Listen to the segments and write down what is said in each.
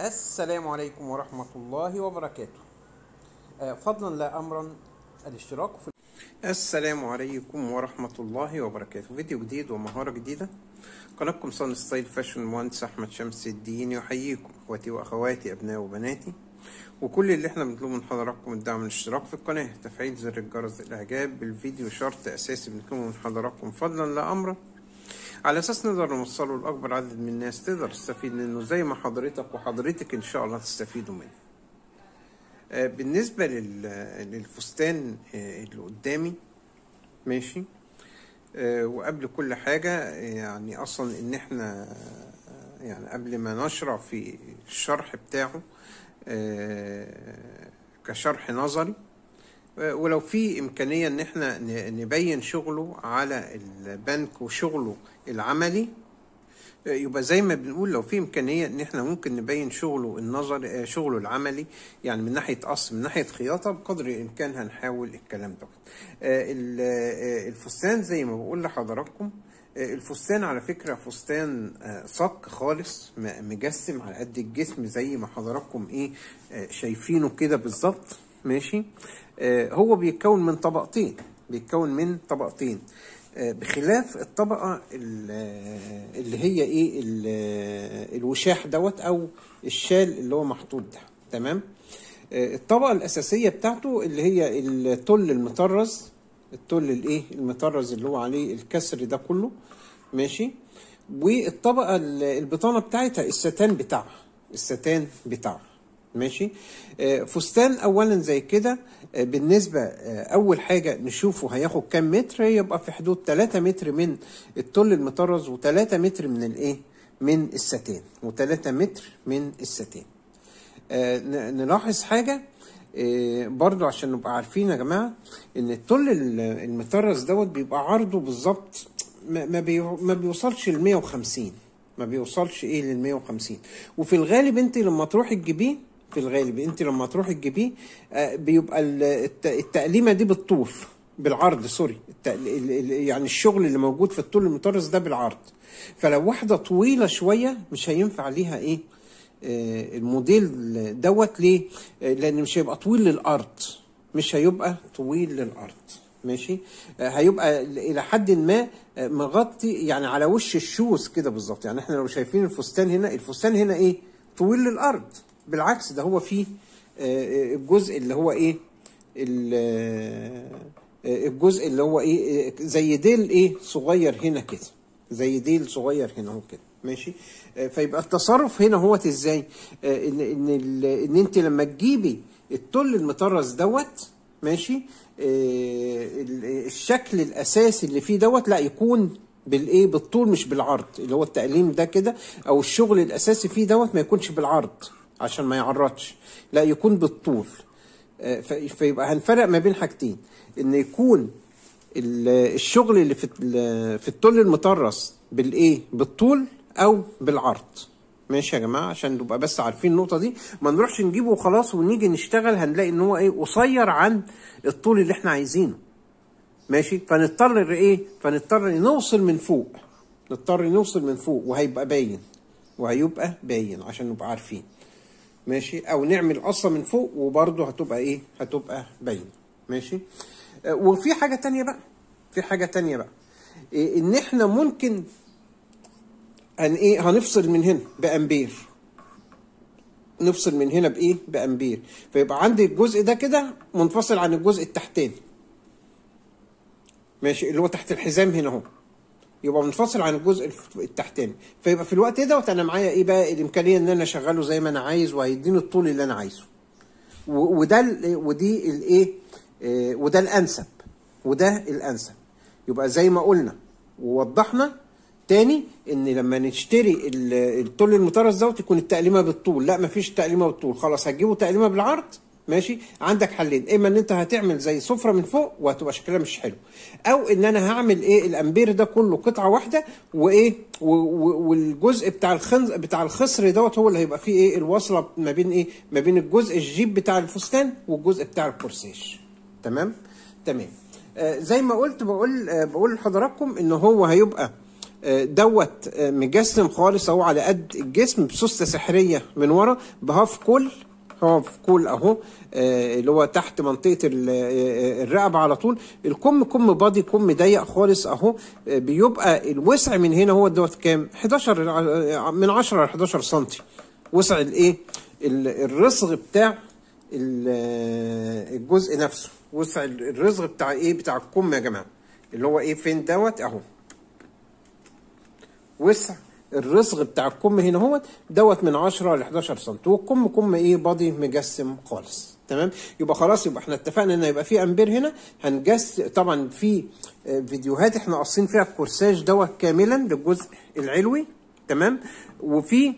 السلام عليكم ورحمة الله وبركاته آه، فضلا لا أمرا الاشتراك في السلام عليكم ورحمة الله وبركاته فيديو جديد ومهارة جديدة قناتكم صن ستايل فاشن المهندس أحمد شمس الدين يحييكم إخواتي وأخواتي أبنائي وبناتي وكل اللي احنا بنطلبه من حضراتكم الدعم الاشتراك في القناة تفعيل زر الجرس الإعجاب بالفيديو شرط أساسي بنطلبه من حضراتكم فضلا لا أمرا على اساس نقدر نوصله لاكبر عدد من الناس تقدر تستفيد منه زي ما حضرتك وحضرتك ان شاء الله تستفيدوا منه آه، بالنسبه لل- للفستان آه، اللي قدامي ماشي آه، وقبل كل حاجه آه، يعني اصلا ان احنا آه، يعني قبل ما نشرع في الشرح بتاعه آه، كشرح نظري ولو في إمكانية إن إحنا ن- نبين شغله على البنك وشغله العملي يبقى زي ما بنقول لو في إمكانية إن إحنا ممكن نبين شغله النظري شغله العملي يعني من ناحية قص من ناحية خياطة بقدر الإمكان هنحاول الكلام ده الفستان زي ما بقول لحضراتكم الفستان على فكرة فستان آه، صك خالص م- مجسم على قد الجسم زي ما حضراتكم ايه آه، شايفينه كده بالظبط ماشي آه، هو بيتكون من طبقتين بيتكون من طبقتين آه، بخلاف الطبقة ال- آه، اللي هي ايه ال- آه، الوشاح دوت او الشال اللي هو محطوط ده تمام آه، الطبقة الأساسية بتاعته اللي هي التل المطرز التل الايه المطرز اللي هو عليه الكسر ده كله ماشي والطبقة ال- البطانة بتاعتها الستان بتاعها الستان بتاعها ماشي آه، فستان اولا زي كده آه، بالنسبة آه، اول حاجة نشوفه هياخد كام متر يبقى في حدود 3 متر من التل المطرز و3 متر من الايه من الستان و3 متر من الستان آه، ن- نلاحظ حاجة آه، برضو عشان نبقى عارفين يا جماعة ان التل ال- المطرز دوت بيبقى عرضه بالظبط ما ما بي- ما بيوصلش ل 150 ما بيوصلش ايه لل 150 وفي الغالب انت لما تروحي تجيبيه في الغالب انت لما تروحي تجيبيه آه، بيبقى ال- الت- التقليمة دي بالطول بالعرض سوري التق- ال- ال- يعني الشغل اللي موجود في الطول المطرز ده بالعرض فلو واحدة طويلة شوية مش هينفع ليها ايه آه، الموديل دوت ليه؟ آه، لان مش هيبقى طويل للارض مش هيبقى طويل للارض ماشي آه، هيبقى الى حد ما آه، مغطي يعني على وش الشوز كده بالظبط يعني احنا لو شايفين الفستان هنا الفستان هنا ايه طويل للارض بالعكس ده هو فيه آه، الجزء اللي هو ايه ال- آه، الجزء اللي هو ايه آه، زي ديل ايه صغير هنا كده زي ديل صغير هنا اهو كده ماشي آه، فيبقى التصرف هنا هو ازاي آه، ان ان ال- ان انت لما تجيبي التل المطرز دوت ماشي آه، ال- الشكل الاساسي اللي فيه دوت لا يكون بالايه بالطول مش بالعرض اللي هو التقليم ده كده او الشغل الاساسي فيه دوت ما يكونش بالعرض عشان ما يعرضش لا يكون بالطول آه، ف- فيبقى هنفرق ما بين حاجتين ان يكون ال- الشغل اللي في ال- في التل المطرز بالايه بالطول او بالعرض ماشي يا جماعه عشان نبقى بس عارفين النقطه دي ما نروحش نجيبه وخلاص ونيجي نشتغل هنلاقي ان هو ايه قصير عن الطول اللي احنا عايزينه ماشي فنضطر ايه فنضطر نوصل من فوق نضطر نوصل من فوق وهيبقى باين وهيبقى باين عشان نبقى عارفين ماشي او نعمل قصه من فوق وبرضه هتبقى ايه هتبقى باين ماشي آه، وفي حاجه تانية بقى في حاجه تانية بقى إيه ان احنا ممكن هن ايه هنفصل من هنا بامبير نفصل من هنا بايه بامبير فيبقى عندي الجزء ده كده منفصل عن الجزء التحتاني ماشي اللي هو تحت الحزام هنا اهو يبقى منفصل عن الجزء الف- التحتاني فيبقى في الوقت دوت انا معايا ايه بقى الامكانيه ان انا اشغله زي ما انا عايز وهيديني الطول اللي انا عايزه و- وده ال- ودي الايه آه، وده الانسب وده الانسب يبقى زي ما قلنا ووضحنا تاني ان لما نشتري ال- الطول المطرز دوت يكون التقليمه بالطول لا مفيش تقليمه بالطول خلاص هتجيبه تقليمه بالعرض ماشي عندك حلين اما ان انت هتعمل زي سفره من فوق وهتبقى شكلها مش حلو او ان انا هعمل ايه الامبير ده كله قطعه واحده وايه و- و- والجزء بتاع الخنز بتاع الخصر دوت هو اللي هيبقى فيه ايه الوصله ما بين ايه ما بين الجزء الجيب بتاع الفستان والجزء بتاع الكورسيش تمام تمام آه زي ما قلت بقول آه بقول لحضراتكم ان هو هيبقى آه، دوت آه، مجسم خالص اهو على قد الجسم بسوسته سحريه من ورا بهاف كل هاف كل اهو آه، اللي هو تحت منطقه ال- آه، الرقبه على طول الكم كم بادي كم ضيق خالص اهو آه، بيبقى الوسع من هنا هو دوت كام 11 آه، من 10 ل 11 سم وسع الايه ال- الرصغ بتاع ال- الجزء نفسه وسع الرزق بتاع ايه بتاع الكم يا جماعه اللي هو ايه فين دوت اهو وسع الرزق بتاع الكم هنا هو دوت من 10 ل 11 سم والكم كم ايه بادي مجسم خالص تمام يبقى خلاص يبقى احنا اتفقنا ان يبقى في امبير هنا هنجس طبعا في آه، فيديوهات احنا قاصين فيها الكورساج دوت كاملا للجزء العلوي تمام وفي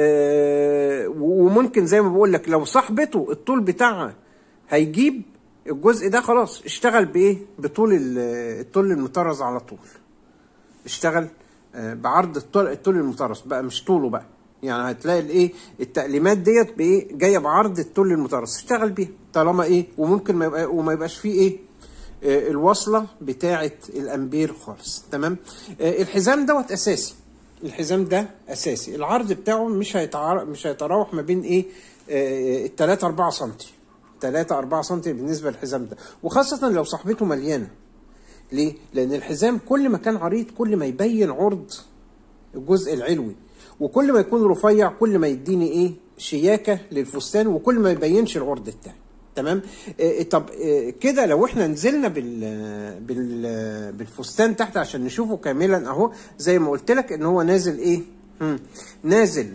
آه وممكن زي ما بقول لك لو صاحبته الطول بتاعها هيجيب الجزء ده خلاص اشتغل بايه بطول ال- الطول المطرز على طول اشتغل آه، بعرض الطول, الطول المطرز بقى مش طوله بقى يعني هتلاقي الايه التقليمات ديت بايه جايه بعرض الطول المطرز اشتغل بيها طالما ايه وممكن ما يبقى وما يبقاش فيه ايه آه، الوصله بتاعه الامبير خالص تمام آه، الحزام دوت اساسي الحزام ده اساسي العرض بتاعه مش هيتعر... مش هيتراوح ما بين ايه ال 3 4 سم 3 4 سم بالنسبه للحزام ده وخاصه لو صاحبته مليانه ليه؟ لأن الحزام كل ما كان عريض كل ما يبين عرض الجزء العلوي وكل ما يكون رفيع كل ما يديني ايه شياكة للفستان وكل ما يبينش العرض بتاعي تمام آه طب آه كده لو احنا نزلنا بال بال بالفستان تحت عشان نشوفه كاملا اهو زي ما قلت لك ان هو نازل ايه مم. نازل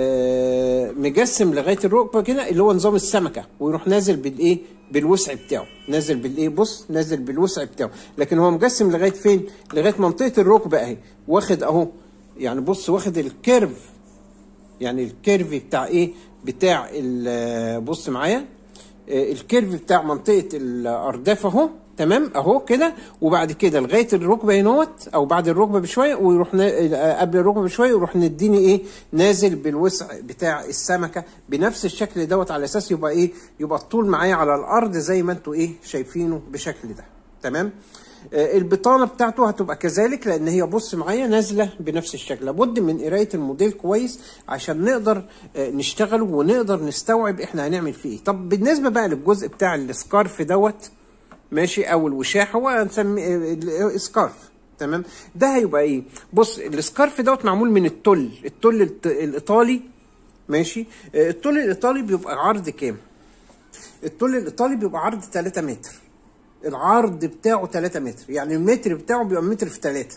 آه مجسم لغايه الركبه كده اللي هو نظام السمكه ويروح نازل بالايه بالوسع بتاعه نازل بالايه بص نازل بالوسع بتاعه لكن هو مجسم لغايه فين لغايه منطقه الركبه اهي واخد اهو يعني بص واخد الكيرف يعني الكيرف بتاع ايه بتاع ال- بص معايا آه، الكيرف بتاع منطقه الارداف اهو تمام اهو كده وبعد كده لغايه الركبه هنوت او بعد الركبه بشويه ويروح نا... آه، قبل الركبه بشويه يروح نديني ايه نازل بالوسع بتاع السمكه بنفس الشكل دوت على اساس يبقى ايه يبقى الطول معايا على الارض زي ما انتوا ايه شايفينه بالشكل ده تمام آه، البطانه بتاعته هتبقى كذلك لان هي بص معايا نازله بنفس الشكل لابد من قرايه الموديل كويس عشان نقدر آه، نشتغل ونقدر نستوعب احنا هنعمل فيه ايه طب بالنسبه بقى للجزء بتاع السكارف دوت ماشي او الوشاح هو هنسميه آه، السكارف تمام ده هيبقى ايه بص السكارف دوت معمول من التل التل الت- الايطالي ماشي آه، التل الايطالي بيبقى عرض كام التل الايطالي بيبقى عرض 3 متر العرض بتاعه 3 متر يعني المتر بتاعه بيبقى متر في 3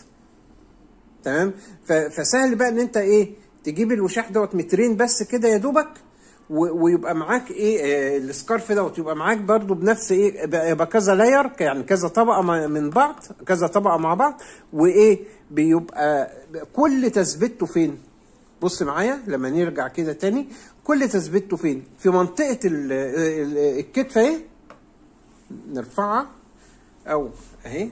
تمام ف- فسهل بقى ان انت ايه تجيب الوشاح دوت مترين بس كده يا دوبك و- ويبقى معاك ايه آه، السكارف دوت يبقى معاك برضو بنفس ايه يبقى يبقى كذا لاير يعني كذا طبقه مع- من بعض كذا طبقه مع بعض وايه بيبقى كل تثبيته فين بص معايا لما نرجع كده تاني كل تثبيته فين في منطقه ال- ال- الكتف اهي نرفعها او اهي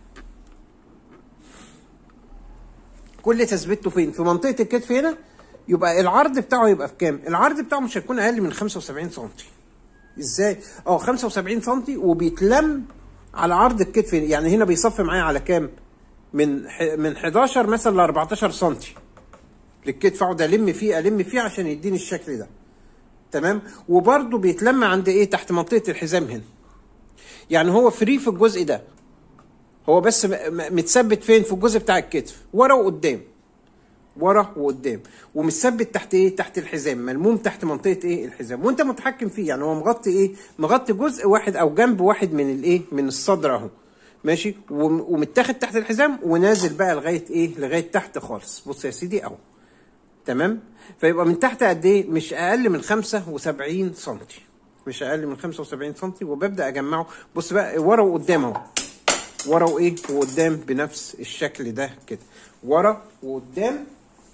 كل تثبيته فين في منطقه الكتف هنا يبقى العرض بتاعه يبقى في كام العرض بتاعه مش هيكون اقل من 75 سم ازاي اه 75 سم وبيتلم على عرض الكتف هنا. يعني هنا بيصف معايا على كام من ح... من 11 مثلا ل 14 سم للكتف اقعد الم فيه الم فيه عشان يديني الشكل ده تمام وبرده بيتلم عند ايه تحت منطقه الحزام هنا يعني هو فري في الجزء ده هو بس م- م- متثبت فين في الجزء بتاع الكتف ورا وقدام ورا وقدام ومتثبت تحت ايه تحت الحزام ملموم تحت منطقه ايه الحزام وانت متحكم فيه يعني هو مغطي ايه مغطي جزء واحد او جنب واحد من الايه من الصدر اهو ماشي وم- ومتاخد تحت الحزام ونازل بقى لغايه ايه لغايه تحت خالص بص يا سيدي اهو تمام فيبقى من تحت قد ايه مش اقل من 75 سم مش اقل من 75 سم وببدا اجمعه بص بقى ورا وقدام اهو ورا وايه وقدام بنفس الشكل ده كده ورا وقدام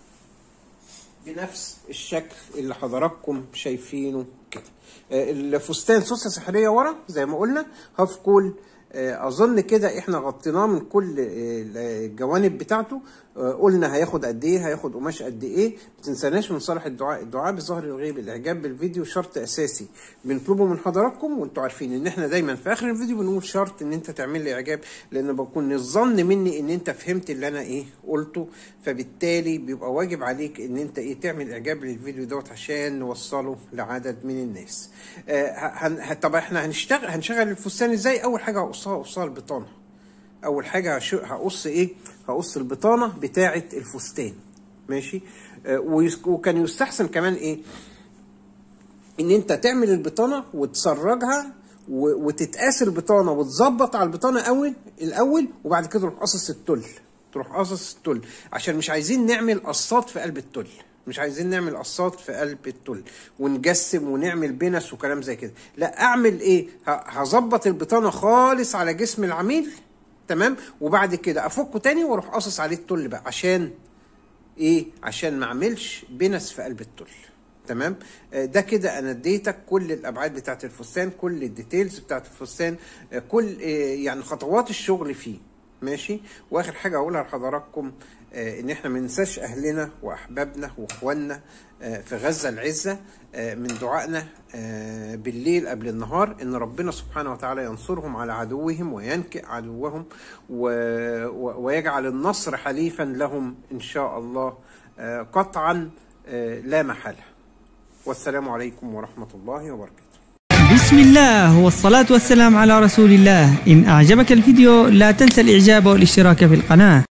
بنفس الشكل اللي حضراتكم شايفينه كده آه، الفستان سوسه سحريه ورا زي ما قلنا هاف كول آه، اظن كده احنا غطيناه من كل آه، الجوانب بتاعته آه، قلنا هياخد قد ايه هياخد قماش قد ايه ما تنساناش من صالح الدعاء الدعاء بظهر الغيب الاعجاب بالفيديو شرط اساسي بنطلبه من حضراتكم وانتوا عارفين ان احنا دايما في اخر الفيديو بنقول شرط ان انت تعمل لي اعجاب لان بكون الظن مني ان انت فهمت اللي انا ايه قلته فبالتالي بيبقى واجب عليك ان انت ايه تعمل اعجاب للفيديو دوت عشان نوصله لعدد من الناس آه هن... ه- طب احنا هنشتغل هنشغل الفستان ازاي اول حاجه هقصها هقصها البطانه اول حاجه هش- هقص ايه هقص البطانه بتاعه الفستان ماشي آه ويس- وكان يستحسن كمان ايه ان انت تعمل البطانه وتسرجها و- وتتقاس البطانه وتظبط على البطانه اول الاول وبعد كده تروح قاصص التل تروح قاصص التل عشان مش عايزين نعمل قصات في قلب التل مش عايزين نعمل قصات في قلب التل ونجسم ونعمل بنس وكلام زي كده لا اعمل ايه ه- هظبط البطانه خالص على جسم العميل تمام وبعد كده افكه تاني واروح قاصص عليه التل بقى عشان ايه عشان ما اعملش بنس في قلب التل تمام آه، ده كده انا اديتك كل الابعاد بتاعت الفستان كل الديتيلز بتاعت الفستان آه، كل آه، يعني خطوات الشغل فيه ماشي واخر حاجه اقولها لحضراتكم آه، ان احنا ما ننساش اهلنا واحبابنا واخواننا آه، في غزه العزه آه، من دعائنا آه، بالليل قبل النهار ان ربنا سبحانه وتعالى ينصرهم على عدوهم وينكئ عدوهم و- و- ويجعل النصر حليفا لهم ان شاء الله آه، قطعا آه، لا محاله والسلام عليكم ورحمه الله وبركاته بسم الله والصلاة والسلام على رسول الله إن أعجبك الفيديو لا تنسى الإعجاب والاشتراك في القناة